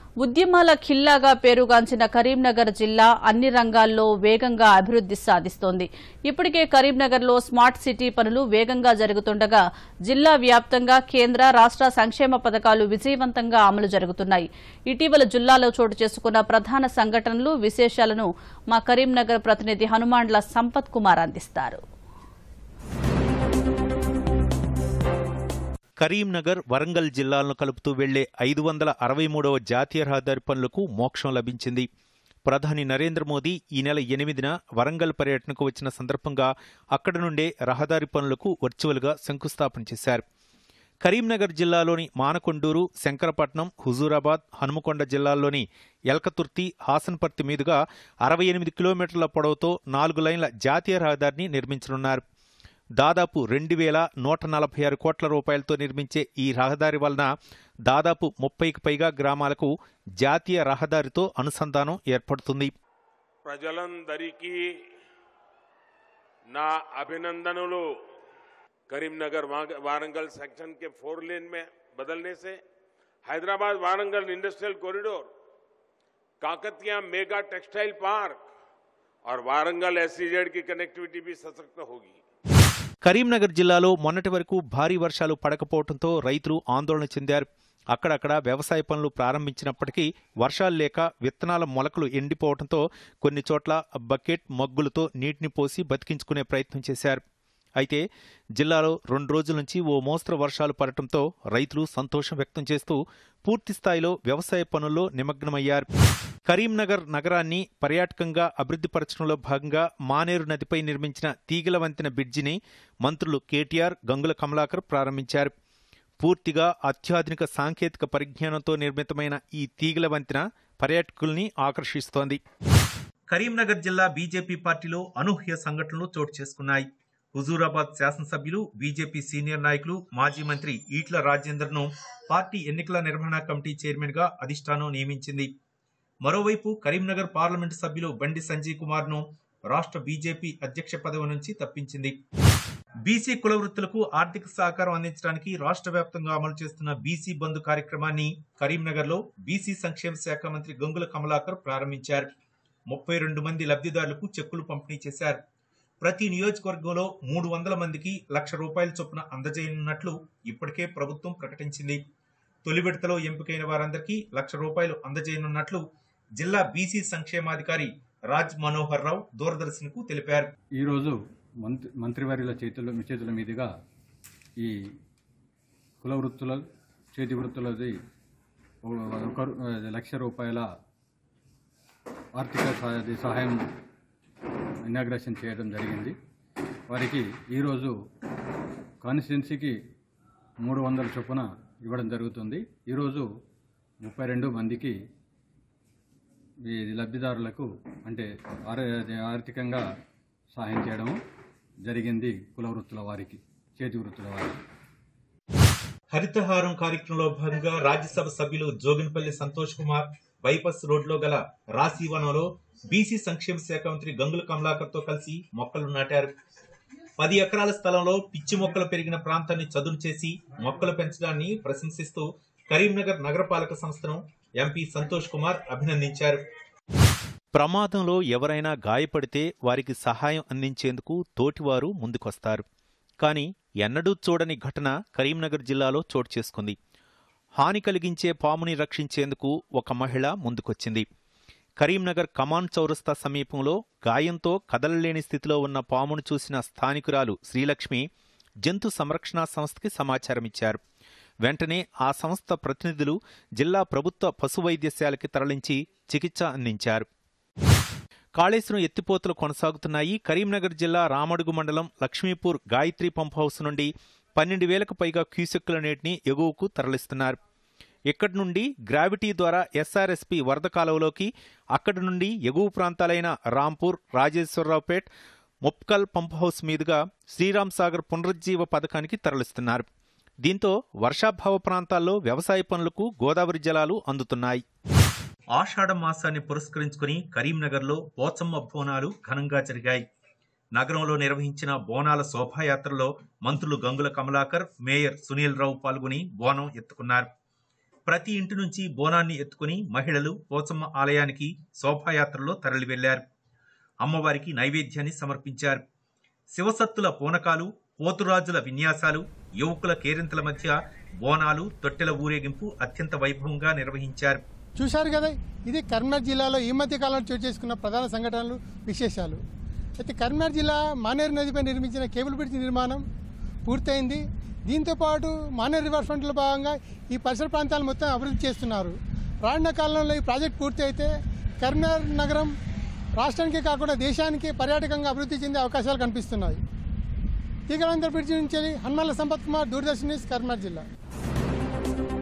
ఉద్యమాల ఖిల్లాగా పేరుగాంచిన కరీంనగర్ జిల్లా అన్ని రంగాల్లో వేగంగా అభివృద్ది సాధిస్తోంది ఇప్పటికే కరీంనగర్లో స్మార్ట్ సిటీ పనులు వేగంగా జరుగుతుండగా జిల్లా వ్యాప్తంగా కేంద్ర రాష్ట్ర సంక్షేమ పథకాలు విజయవంతంగా అమలు జరుగుతున్నాయి ఇటీవల జిల్లాలో చోటు చేసుకున్న ప్రధాన సంఘటనలు విశేషాలను మా కరీంనగర్ ప్రతినిధి హనుమాండ్ల సంపత్ కుమార్ అందిస్తారు కరీంనగర్ వరంగల్ జిల్లాలను కలుపుతూ వెళ్లే ఐదు వందల అరవై మూడవ జాతీయ రహదారి పనులకు మోక్షం లభించింది ప్రధాని నరేంద్ర మోదీ ఈ నెల ఎనిమిదిన వరంగల్ పర్యటనకు వచ్చిన సందర్భంగా అక్కడి నుండే రహదారి పనులకు వర్చువల్గా శంకుస్థాపన చేశారు కరీంనగర్ జిల్లాలోని మానకొండూరు శంకరపట్నం హుజూరాబాద్ హనుమకొండ జిల్లాల్లోని ఎల్కతుర్తి హాసన్పర్తి మీదుగా అరవై ఎనిమిది కిలోమీటర్ల పొడవుతో నాలుగు లైన్ల జాతీయ రహదారిని నిర్మించనున్నారు దాదాపు రెండు వేల నూట నలభై ఆరు కోట్ల రూపాయలతో నిర్మించే ఈ రహదారి వలన దాదాపు ముప్పైకి పైగా గ్రామాలకు జాతీయ రహదారితో అనుసంధానం ఏర్పడుతుంది ప్రజలందరికీ నా అభినందనలు करीमनगर वांग- वारंगल सेक्शन के फोर लेन में बदलने से Hyderabad Warangal industrial corridor Kakatiya mega textile park और वारंगल एससीजेड की कनेक्टिविटी भी सशक्त होगी కరీంనగర్ జిల్లాలో మొన్నటి వరకు భారీ వర్షాలు పడకపోవడంతో రైతులు ఆందోళన చెందారు అక్కడక్కడ వ్యవసాయ పనులు ప్రారంభించినప్పటికీ వర్షాలు లేక విత్తనాల మొలకలు ఎండిపోవడంతో కొన్ని చోట్ల బకెట్ మగ్గులతో నీటిని పోసి బతికించుకునే ప్రయత్నం చేశారు అయితే జిల్లాలో రెండు రోజుల నుంచి ఓ మోస్తరు వర్షాలు పడటంతో రైతులు సంతోషం వ్యక్తం చేస్తూ పూర్తి స్థాయిలో వ్యవసాయ పనుల్లో నిమగ్నమయ్యారు కరీంనగర్ నగరాన్ని పర్యాటకంగా అభివృద్ధిపరచడంలో భాగంగా మానేరు నదిపై నిర్మించిన తీగల వంతెన బ్రిడ్జిని మంత్రులు కేటీఆర్ గంగుల కమలాకర్ ప్రారంభించారు పూర్తిగా అత్యాధునిక సాంకేతిక పరిజ్ఞానంతో నిర్మితమైన ఈ తీగల వంతెన పర్యాటకుల్ని ఆకర్షిస్తోంది కరీంనగర్ జిల్లా బీజేపీ పార్టీలో అనూహ్య సంఘటనలు చోటు చేసుకున్నాయి హుజూరాబాద్ శాసనసభ్యులు బీజేపీ సీనియర్ నాయకులు మాజీ మంత్రి ఈట్ల రాజేందర్ను పార్టీ ఎన్నికల నిర్వహణ కమిటీ చైర్మన్ గా అధిష్టానం నియమించింది మరోవైపు కరీంనగర్ పార్లమెంటు సభ్యులు బండి సంజయ్ కుమార్ ను రాష్ట్ర బీజేపీ అధ్యక్ష పదవి నుంచి తప్పించింది బీసీ కుల వృత్తులకు ఆర్థిక సహకారం అందించడానికి రాష్ట్ర వ్యాప్తంగా అమలు చేస్తున్న బీసీ బంధు కార్యక్రమాన్ని కరీంనగర్ లో బీసీ సంక్షేమ శాఖ మంత్రి గంగుల కమలాకర్ ప్రారంభించారు ముప్పై రెండు మంది లబ్ధిదారులకు చెక్కులు పంపిణీ చేశారు ప్రతి నియోజకవర్గంలో మూడు వందల మందికి లక్ష రూపాయల చొప్పున అందజేయనున్నట్లు ఇప్పటికే ప్రభుత్వం ప్రకటించింది తొలి విడతలో ఎంపికైన వారందరికీ లక్ష రూపాయలు అందజేయనున్నట్లు జిల్లా బీసీ సంక్షేమాధికారి రాజ్ మనోహర్ రావు దూరదర్శన్కు తెలిపారు ఈరోజు మంత్రి మంత్రివర్యుల చేతుల్లో మీ చేతుల మీదుగా ఈ కుల వృత్తుల చేతి వృత్తులది ఒక లక్ష రూపాయల ఆర్థిక సహాయ- సహాయం ఇనాగ్రేషన్ చేయడం జరిగింది వారికి ఈరోజు కాన్స్టిట్యున్సీకి మూడు వందల చొప్పున ఇవ్వడం జరుగుతుంది ఈరోజు ముప్పై రెండు మందికి ఈ లబ్ధిదారులకు అంటే ఆర- ఆర్థికంగా సహాయం చేయడం జరిగింది కుల వృత్తుల వారికి చేతి వృత్తుల వారికి హరితహారం కార్యక్రమంలో భాగంగా రాజ్యసభ సభ్యులు జోగినపల్లి సంతోష్ కుమార్ బైపాస్ రోడ్లో గల రాశీవనంలో బీసీ సంక్షేమ శాఖ మంత్రి గంగుల కమలాకర్ తో కలిసి మొక్కలు నాటారు పది ఎకరాల స్థలంలో పిచ్చి మొక్కలు పెరిగిన ప్రాంతాన్ని చదును చేసి మొక్కలు పెంచడాన్ని ప్రశంసిస్తూ కరీంనగర్ నగరపాలక సంస్థను ఎంపీ సంతోష్ కుమార్ అభినందించారు ప్రమాదంలో ఎవరైనా గాయపడితే వారికి సహాయం అందించేందుకు తోటివారు ముందుకొస్తారు కానీ ఎన్నడూ చూడని ఘటన కరీంనగర్ జిల్లాలో చోటు చేసుకుంది హాని కలిగించే పాముని రక్షించేందుకు ఒక మహిళ ముందుకొచ్చింది కరీంనగర్ కమాన్ చౌరస్తా సమీపంలో గాయంతో కదలలేని స్థితిలో ఉన్న పామును చూసిన స్థానికురాలు శ్రీలక్ష్మి జంతు సంరక్షణ సంస్థకి సమాచారం ఇచ్చారు వెంటనే ఆ సంస్థ ప్రతినిధులు జిల్లా ప్రభుత్వ పశు వైద్యశాలకి తరలించి చికిత్స అందించారు కాళేశ్వరం ఎత్తిపోతలు కొనసాగుతున్నాయి కరీంనగర్ జిల్లా రామడుగు మండలం లక్ష్మీపూర్ గాయత్రి పంప్ హౌస్ నుండి పన్నెండు వేలకు పైగా క్యూసెక్కుల నీటిని ఎగువకు తరలిస్తున్నారు ఇక్కడి నుండి గ్రావిటీ ద్వారా ఎస్ఆర్ఎస్పి వరద కాలువలోకి అక్కడి నుండి ఎగువ ప్రాంతాలైన రాంపూర్ రాజేశ్వరరావుపేట్ ముప్కల్ పంప్ హౌస్ మీదుగా శ్రీరామ్ సాగర్ పునరుజ్జీవ పథకానికి తరలిస్తున్నారు దీంతో వర్షాభావ ప్రాంతాల్లో వ్యవసాయ పనులకు గోదావరి జలాలు అందుతున్నాయి ఆషాఢ మాసాన్ని పురస్కరించుకుని కరీంనగర్లో పోచమ్మ బోనాలు ఘనంగా జరిగాయి నగరంలో నిర్వహించిన బోనాల శోభాయాత్రలో మంత్రులు గంగుల కమలాకర్ మేయర్ సునీల్ రావు పాల్గొని బోనం ఎత్తుకున్నారు ప్రతి ఇంటి నుంచి బోనాన్ని ఎత్తుకుని మహిళలు పోచమ్మ ఆలయానికి శోభాయాత్రలో తరలి వెళ్లారు అమ్మవారికి నైవేద్యాన్ని సమర్పించారు శివసత్తుల పూనకాలు పోతురాజుల విన్యాసాలు యువకుల కేరింతల మధ్య బోనాలు తొట్టెల ఊరేగింపు అత్యంత వైభవంగా నిర్వహించారు చూశారు కదా ఇది కరీంనగర్ జిల్లాలో ఈ మధ్య కాలంలో చోటు చేసుకున్న ప్రధాన సంఘటనలు విశేషాలు అయితే కరీంనగర్ జిల్లా మానేరు నదిపై నిర్మించిన కేబుల్ బ్రిడ్జ్ నిర్మాణం పూర్తయింది దీంతో పాటు మానేరు రివర్ ఫ్రంట్లో భాగంగా ఈ పరిసర ప్రాంతాలు మొత్తం అభివృద్ధి చేస్తున్నారు రానున్న కాలంలో ఈ ప్రాజెక్ట్ పూర్తి అయితే కరీంనగర్ నగరం రాష్ట్రానికి కాకుండా దేశానికి పర్యాటకంగా అభివృద్ధి చెందే అవకాశాలు కనిపిస్తున్నాయి తీగలందర్ బ్రిడ్జ్ నుంచి హనుమల్ల సంపత్ కుమార్ దూరదర్శన్ న్యూస్ కరీంనగర్ జిల్లా